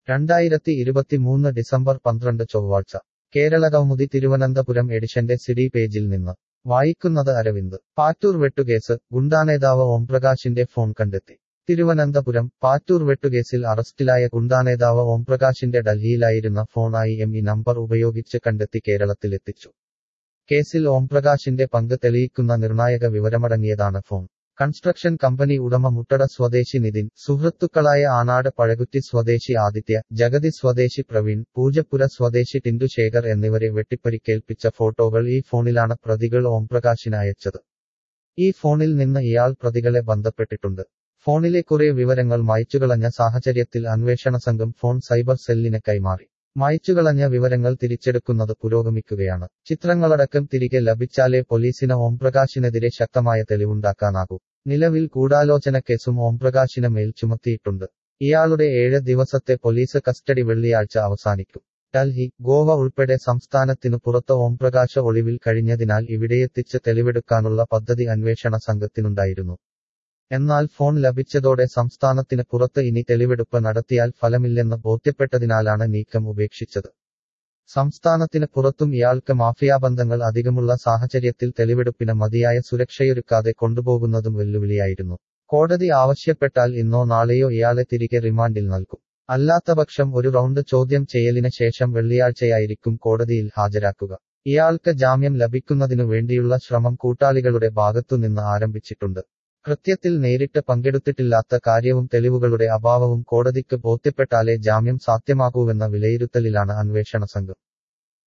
രണ്ടായിരത്തി ഇരുപത്തിമൂന്ന് ഡിസംബർ പന്ത്രണ്ട് ചൊവ്വാഴ്ച കേരളകൗമുദി തിരുവനന്തപുരം എഡിഷന്റെ സിഡി പേജിൽ നിന്ന് വായിക്കുന്നത് അരവിന്ദ് പാറ്റൂർ വെട്ടുകേസ് ഗുണ്ടാനേതാവ് ഓംപ്രകാശിന്റെ ഫോൺ കണ്ടെത്തി തിരുവനന്തപുരം പാറ്റൂർ വെട്ടുകേസിൽ അറസ്റ്റിലായ ഗുണ്ടാനേതാവ് ഓംപ്രകാശിന്റെ ഡൽഹിയിലായിരുന്ന ഫോണായി എം ഇ നമ്പർ ഉപയോഗിച്ച് കണ്ടെത്തി കേരളത്തിലെത്തിച്ചു കേസിൽ ഓംപ്രകാശിന്റെ പങ്ക് തെളിയിക്കുന്ന നിർണായക വിവരമടങ്ങിയതാണ് ഫോൺ കൺസ്ട്രക്ഷൻ കമ്പനി ഉടമ മുട്ടട സ്വദേശി നിതിൻ സുഹൃത്തുക്കളായ ആനാട് പഴകുറ്റി സ്വദേശി ആദിത്യ ജഗതി സ്വദേശി പ്രവീൺ പൂജപ്പുര സ്വദേശി ടിൻഡുശേഖർ എന്നിവരെ വെട്ടിപ്പരിക്കേൽപ്പിച്ച ഫോട്ടോകൾ ഈ ഫോണിലാണ് പ്രതികൾ ഓംപ്രകാശിന് അയച്ചത് ഈ ഫോണിൽ നിന്ന് ഇയാൾ പ്രതികളെ ബന്ധപ്പെട്ടിട്ടുണ്ട് ഫോണിലെ കുറെ വിവരങ്ങൾ മായ്ച്ചുകളഞ്ഞ സാഹചര്യത്തിൽ അന്വേഷണ സംഘം ഫോൺ സൈബർ സെല്ലിന് കൈമാറി മായ്ച്ചുകളഞ്ഞ വിവരങ്ങൾ തിരിച്ചെടുക്കുന്നത് പുരോഗമിക്കുകയാണ് ചിത്രങ്ങളടക്കം തിരികെ ലഭിച്ചാലേ പോലീസിന് ഓംപ്രകാശിനെതിരെ ശക്തമായ തെളിവുണ്ടാക്കാനാകൂ നിലവിൽ ഗൂഢാലോചന കേസും ഓംപ്രകാശിന് മേൽ ചുമത്തിയിട്ടുണ്ട് ഇയാളുടെ ഏഴ് ദിവസത്തെ പോലീസ് കസ്റ്റഡി വെള്ളിയാഴ്ച അവസാനിക്കും ഡൽഹി ഗോവ ഉൾപ്പെടെ സംസ്ഥാനത്തിനു പുറത്ത് ഓംപ്രകാശ ഒളിവിൽ കഴിഞ്ഞതിനാൽ ഇവിടെയെത്തിച്ച് തെളിവെടുക്കാനുള്ള പദ്ധതി അന്വേഷണ സംഘത്തിനുണ്ടായിരുന്നു എന്നാൽ ഫോൺ ലഭിച്ചതോടെ സംസ്ഥാനത്തിന് പുറത്ത് ഇനി തെളിവെടുപ്പ് നടത്തിയാൽ ഫലമില്ലെന്ന് ബോധ്യപ്പെട്ടതിനാലാണ് നീക്കം ഉപേക്ഷിച്ചത് സംസ്ഥാനത്തിന് പുറത്തും ഇയാൾക്ക് മാഫിയാബന്ധങ്ങൾ അധികമുള്ള സാഹചര്യത്തിൽ തെളിവെടുപ്പിന് മതിയായ സുരക്ഷയൊരുക്കാതെ കൊണ്ടുപോകുന്നതും വെല്ലുവിളിയായിരുന്നു കോടതി ആവശ്യപ്പെട്ടാൽ ഇന്നോ നാളെയോ ഇയാളെ തിരികെ റിമാൻഡിൽ നൽകും അല്ലാത്തപക്ഷം ഒരു റൗണ്ട് ചോദ്യം ചെയ്യലിന് ശേഷം വെള്ളിയാഴ്ചയായിരിക്കും കോടതിയിൽ ഹാജരാക്കുക ഇയാൾക്ക് ജാമ്യം ലഭിക്കുന്നതിനു വേണ്ടിയുള്ള ശ്രമം കൂട്ടാളികളുടെ ഭാഗത്തുനിന്ന് ആരംഭിച്ചിട്ടുണ്ട് കൃത്യത്തിൽ നേരിട്ട് പങ്കെടുത്തിട്ടില്ലാത്ത കാര്യവും തെളിവുകളുടെ അഭാവവും കോടതിക്ക് ബോധ്യപ്പെട്ടാലേ ജാമ്യം സാധ്യമാകൂവെന്ന വിലയിരുത്തലിലാണ് അന്വേഷണ സംഘം